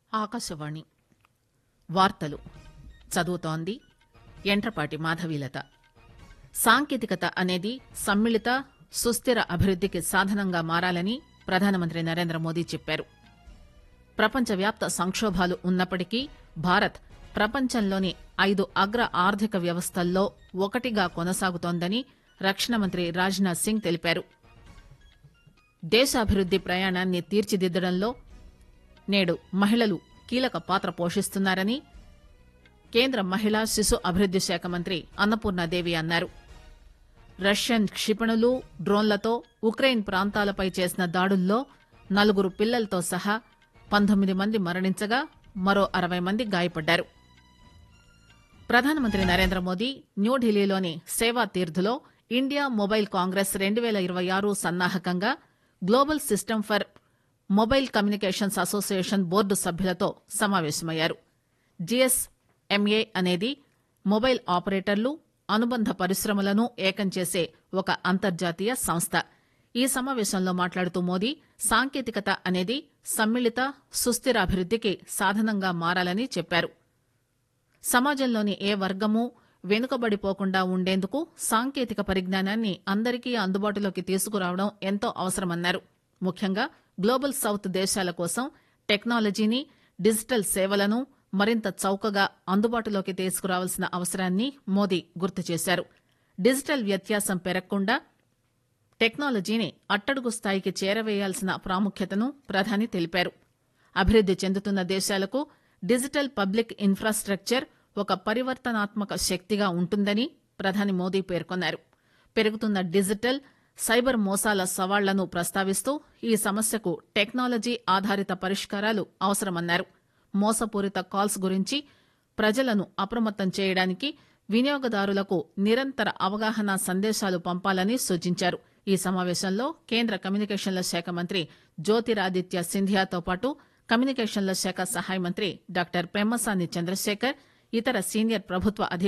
ఆకాశవాణి వార్తలు చదువుతోంది ఎంట్రపాటి మాధవీలత సాంకేతికత అనేది సమ్మిళిత సుస్థిర అభివృద్దికి సాధనంగా మారాలని ప్రధానమంత్రి నరేంద్ర మోదీ చెప్పారు ప్రపంచవ్యాప్త సంకోభాలు ఉన్నప్పటికీ భారత్ ప్రపంచంలోని ఐదు అగ్ర ఆర్థిక వ్యవస్థల్లో ఒకటిగా కొనసాగుతోందని రక్షణ మంత్రి రాజ్నాథ్ సింగ్ తెలిపారు దేశాభివృద్ది ప్రయాణాన్ని తీర్చిదిద్దడంలో నేడు మహిళలు కీలక పాత్ర పోషిస్తున్నారని కేంద్ర మహిళా శిశు అభివృద్ది శాఖ మంత్రి అన్నపూర్ణాదేవి అన్నారు రష్యన్ క్షిపణులు డ్రోన్లతో ఉక్రెయిన్ ప్రాంతాలపై చేసిన దాడుల్లో నలుగురు పిల్లలతో సహా పంతొమ్మిది మంది మరణించగా మరో అరవై మంది గాయపడ్డారు ప్రధానమంత్రి నరేంద్ర మోదీ న్యూఢిల్లీలోని సేవా తీర్థులో ఇండియా మొబైల్ కాంగ్రెస్ రెండు పేల ఇరవై ఆరు సన్నాహకంగా global system for mobile communications association board సభ్యులతో సమావేశమయ్యారు జిఎస్ఎంఏ అనేది మొబైల్ ఆపరేటర్లు అనుబంధ పరిశ్రమలను ఏకం చేసే ఒక అంతర్జాతీయ సంస్థ ఈ సమావేశంలో మాట్లాడుతూ మోదీ సాంకేతికత అనేది సమ్మిళిత సుస్థిర అభివృద్దికి సాధనంగా మారాలని చెప్పారు సమాజంలోని ఏ వర్గము వెనుకబడిపోకుండా ఉండేందుకు సాంకేతిక పరిజ్ఞానాన్ని అందరికీ అందుబాటులోకి తీసుకురావడం ఎంతో అవసరమన్నారు ముఖ్యంగా గ్లోబల్ సౌత్ దేశాల కోసం టెక్నాలజీని డిజిటల్ సేవలను మరింత చౌకగా అందుబాటులోకి తీసుకురావాల్సిన అవసరాన్ని మోదీ గుర్తు చేశారు డిజిటల్ వ్యత్యాసం పెరగకుండా టెక్నాలజీని అట్టడుగు స్థాయికి చేరవేయాల్సిన ప్రాముఖ్యతను ప్రధాని తెలిపారు అభివృద్ది చెందుతున్న దేశాలకు డిజిటల్ పబ్లిక్ ఇన్ఫ్రాస్టక్చర్ ఒక పరివర్తనాత్మక శక్తిగా ఉంటుందని ప్రధాని మోదీ పేర్కొన్నారు పెరుగుతున్న డిజిటల్ సైబర్ మోసాల సవాళ్లను ప్రస్తావిస్తూ ఈ సమస్యకు టెక్నాలజీ ఆధారిత పరిష్కారాలు అవసరమన్నారు మోసపూరిత కాల్స్ గురించి ప్రజలను అప్రమత్తం చేయడానికి వినియోగదారులకు నిరంతర అవగాహన సందేశాలు పంపాలని సూచించారు ఈ సమావేశంలో కేంద్ర కమ్యూనికేషన్ల శాఖ మంత్రి జ్యోతిరాదిత్య సింధియాతో పాటు కమ్యూనికేషన్ల శాఖ సహాయ మంత్రి డాక్టర్ పెమ్మసాని చంద్రశేఖర్ ఇతర సీనియర్ ప్రభుత్వ అధికారులు